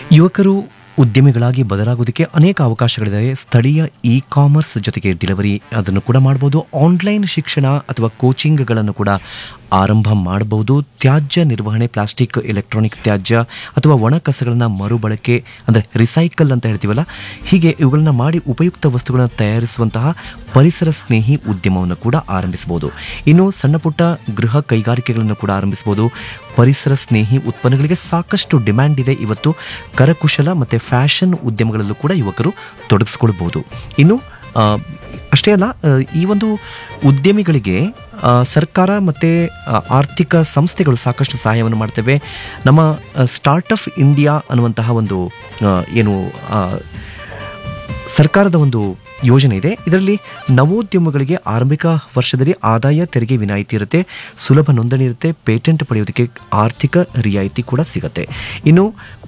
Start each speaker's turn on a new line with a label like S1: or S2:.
S1: ಯುವಕರು ಉದ್ಯಮಿಗಳಾಗಿ ಬದಲಾಗೋದಕ್ಕೆ ಅನೇಕ ಅವಕಾಶಗಳಿವೆ ಸ್ಥಳೀಯ ಇ ಕಾಮರ್ಸ್ ಜೊತೆಗೆ ಡೆಲಿವರಿ ಅದನ್ನು ಕೂಡ ಮಾಡ್ಬೋದು ಆನ್ಲೈನ್ ಶಿಕ್ಷಣ ಅಥವಾ ಕೋಚಿಂಗ್ಗಳನ್ನು ಕೂಡ ಆರಂಭ ಮಾಡಬಹುದು ತ್ಯಾಜ್ಯ ನಿರ್ವಹಣೆ ಪ್ಲಾಸ್ಟಿಕ್ ಎಲೆಕ್ಟ್ರಾನಿಕ್ ತ್ಯಾಜ್ಯ ಅಥವಾ ಒಣ ಕಸಗಳನ್ನ ಮರುಬಳಕೆ ಅಂದರೆ ರಿಸೈಕಲ್ ಅಂತ ಹೇಳ್ತೀವಲ್ಲ ಹೀಗೆ ಇವುಗಳನ್ನ ಮಾಡಿ ಉಪಯುಕ್ತ ವಸ್ತುಗಳನ್ನು ತಯಾರಿಸುವಂತಹ ಪರಿಸರ ಸ್ನೇಹಿ ಉದ್ಯಮವನ್ನು ಕೂಡ ಆರಂಭಿಸಬಹುದು ಇನ್ನು ಸಣ್ಣ ಪುಟ್ಟ ಗೃಹ ಕೈಗಾರಿಕೆಗಳನ್ನು ಕೂಡ ಆರಂಭಿಸಬಹುದು ಪರಿಸರ ಸ್ನೇಹಿ ಉತ್ಪನ್ನಗಳಿಗೆ ಸಾಕಷ್ಟು ಡಿಮ್ಯಾಂಡ್ ಇದೆ ಇವತ್ತು ಕರಕುಶಲ ಮತ್ತು ಫ್ಯಾಷನ್ ಉದ್ಯಮಗಳಲ್ಲೂ ಕೂಡ ಯುವಕರು ತೊಡಗಿಸ್ಕೊಳ್ಬಹುದು ಇನ್ನು ಆ, ಅಷ್ಟೇ ಅಲ್ಲ ಆ, ಈ ಒಂದು ಉದ್ಯಮಿಗಳಿಗೆ ಆ, ಸರ್ಕಾರ ಮತ್ತು ಆರ್ಥಿಕ ಸಂಸ್ಥೆಗಳು ಸಾಕಷ್ಟು ಸಹಾಯವನ್ನು ಮಾಡ್ತವೆ ನಮ್ಮ ಸ್ಟಾರ್ಟಪ್ ಇಂಡಿಯಾ ಅನ್ನುವಂತಹ ಒಂದು ಆ, ಏನು ಆ, ಸರ್ಕಾರದ ಒಂದು ಯೋಜನೆ ಇದೆ ಇದರಲ್ಲಿ ನವೋದ್ಯಮಗಳಿಗೆ ಆರಂಭಿಕ ವರ್ಷದಲ್ಲಿ ಆದಾಯ ತೆರಿಗೆ ವಿನಾಯಿತಿ ಇರುತ್ತೆ ಸುಲಭ ನೋಂದಣಿ ಇರುತ್ತೆ ಪೇಟೆಂಟ್ ಪಡೆಯೋದಕ್ಕೆ ಆರ್ಥಿಕ ರಿಯಾಯಿತಿ ಕೂಡ ಸಿಗುತ್ತೆ ಇನ್ನು